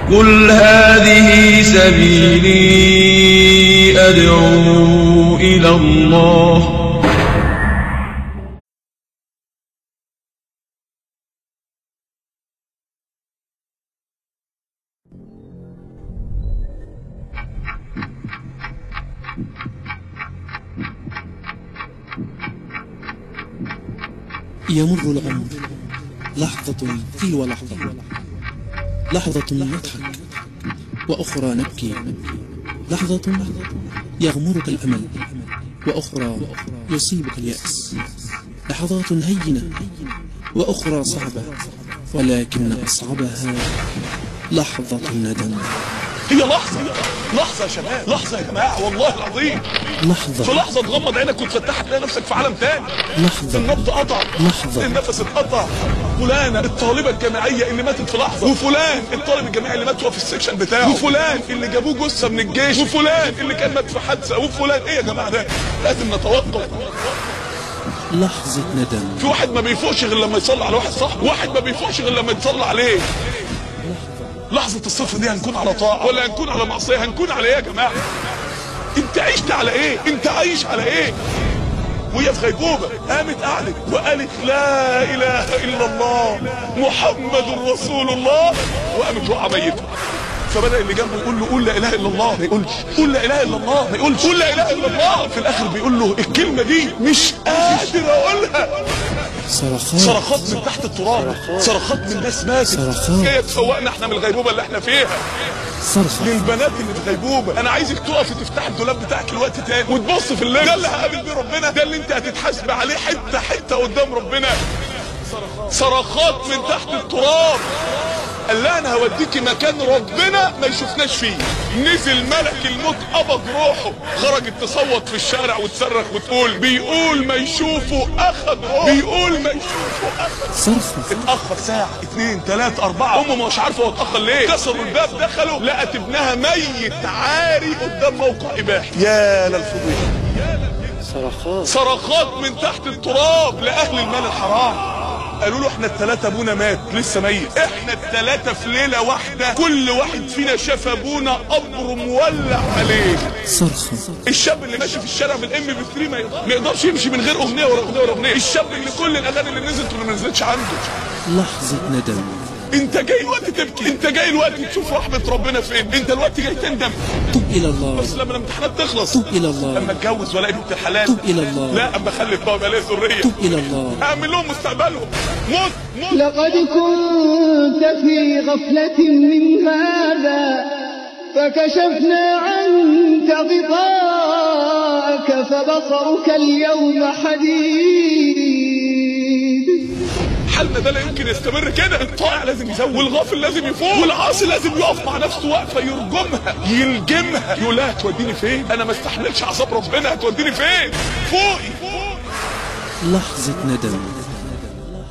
قل هذه سبيلي أدعو إلى الله يمر العمر لحظة تلو لحظة لحظة نضحك وأخرى نبكي لحظة يغمرك الأمل وأخرى يصيبك اليأس لحظات هينة وأخرى صعبة ولكن أصعبها لحظة الندم هي لحظة لحظة يا شباب لحظة يا جماعة والله العظيم في لحظة لحظة تغمض عينك وتفتحها تلاقي نفسك في عالم تاني لحظة النبض قطع لحظة. النفس اتقطع فلانة الطالبة الجامعية اللي ماتت في لحظة وفلان الطالب الجامعي اللي مات وهو في السكشن بتاعه وفلان اللي جابوه جثة من الجيش وفلان اللي كان مات في حادثة وفلان ايه يا جماعة ده لازم نتوقف لحظة ندم في واحد ما بيفوقش غير لما يصلي على واحد صاحبه واحد ما بيفوقش غير لما يتصلى عليه لحظة الصفر دي هنكون على طاعة ولا هنكون على معصية هنكون على ايه يا جماعة انت عشت على ايه انت عايش على ايه وهي في غيبوبة قامت قعدت وقالت لا اله الا الله محمد رسول الله وقامت وقع ميتة فبدأ اللي جنبه يقول له قول لا اله الا الله ما يقولش قول لا اله الا الله ما يقولش قول لا اله الا الله في الاخر بيقول له الكلمة دي مش قادر اقولها صرخات صرخات من تحت التراب صرخات من ناس ماتت صرخات. جايه تفوقنا احنا من الغيبوبه اللي احنا فيها صرخة للبنات اللي في غيبوبه انا عايزك تقفي تفتح الدولاب بتاعك الوقت تاني وتبص في الليل ده اللي هقابل بيه ربنا ده اللي انت هتتحاسب عليه حته حته قدام ربنا صرخات من تحت التراب قال لها انا هوديكي مكان ربنا ما يشوفناش فيه نزل ملك الموت قبض روحه خرجت تصوت في الشارع وتصرخ وتقول بيقول ما يشوفه اخذ روحه بيقول ما يشوفه اخذ صرخة اتأخر ساعة اتنين تلاتة أربعة أمه مش عارفة هو اتأخر ليه كسروا الباب دخلوا لقت ابنها ميت عاري قدام موقع إباحي يا للفضيحة صرخات صرخات من تحت التراب لأهل المال الحرام قالوا له احنا التلاتة ابونا مات لسه ميت احنا التلاتة في ليلة واحدة كل واحد فينا شاف ابونا قبر مولع عليه صرخة الشاب اللي ماشي في الشارع بالام بي 3 ما يقدر- ما يقدرش يمشي من غير اغنيه ورا اغنيه ورا اغنيه الشاب اللي كل الاغاني اللي نزلت وما نزلتش عنده لحظة ندم انت جاي الوقت تبكي انت جاي الوقت تشوف رحمه ربنا فين انت الوقت جاي تندم تب إلى الله بس لما الامتحانات تخلص تب إلى الله اما اتجوز والاقي بنت الحلال تب إلى الله لا اما اخلف بقى ويبقى ليا ذريه تب إلى الله اعمل لهم مستقبلهم موت موت لقد كنت في غفلة من هذا فكشفنا عنك غطاءك فبصرك اليوم حديد حالنا ده لا يمكن يستمر كده الطائع لازم يزود والغافل لازم يفوق والعاصي لازم يقف مع نفسه واقفه يرجمها يلجمها يقول لها هتوديني فين انا ما استحملش عذاب ربنا هتوديني فين فوقي لحظة ندم